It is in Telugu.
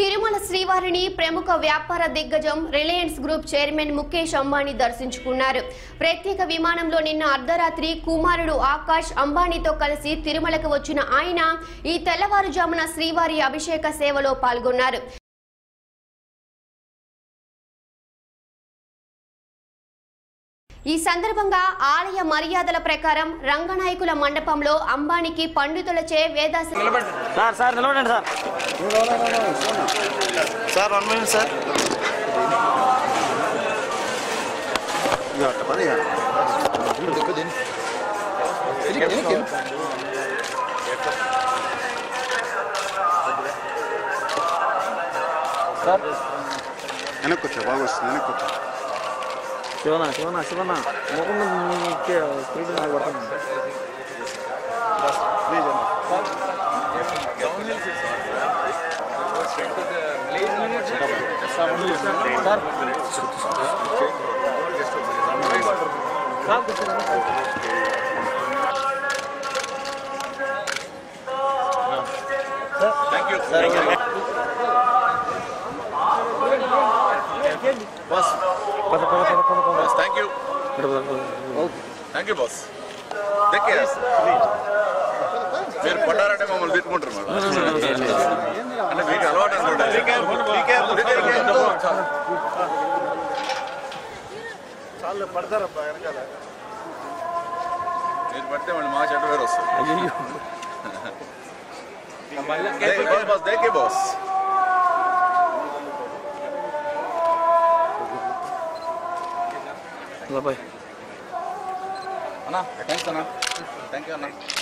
తిరుమల శ్రీవారిని ప్రముఖ వ్యాపార దిగ్గజం Reliance group chairman Mukesh Ambani దర్శించుకున్నారు ప్రత్యేక విమానంలో నిన్న అర్ధరాత్రి కుమారుడు ఆకాష్ అంబానీతో కలిసి తిరుమలకు వచ్చిన ఆయన ఈ తెల్లవారుజామున శ్రీవారి అభిషేక సేవలో పాల్గొన్నారు ఈ సందర్భంగా ఆలయ మర్యాదల ప్రకారం రంగనాయకుల మండపంలో అంబానీకి పండితులచే వేదాశ సార్ సార్ నిలబడండి sir sir one minute sir వెనక్కి వచ్చా బాగా వస్తుంది వెనక్కి వచ్చా శివన శివన శివన ముఖం మీకే స్క్రీన్ నాకు పడుతుంది ప్లీజ్ అన్న బాస్ పద పద పద పద పద బాస్ థ్యాంక్ యూ ఇక్కడ పద, పద. థ్యాంక్ యూ బాస్ దక్కే మీరు పడ్డారంటే మమ్మల్ని తిట్టుకుంటారు మేడం అంటే మీకు అలవాటు అనుకుంటా చాలు పడతారబ్బా వెనకాల మీరు పడితే మళ్ళీ మా చెడ్డ వేరు వస్తుంది అయ్యో బాస్ బాస్ దేకే బాస్ బాబాయ్ అన్నా థ్యాంక్స్ అన్నా థ్యాంక్ యూ అన్నా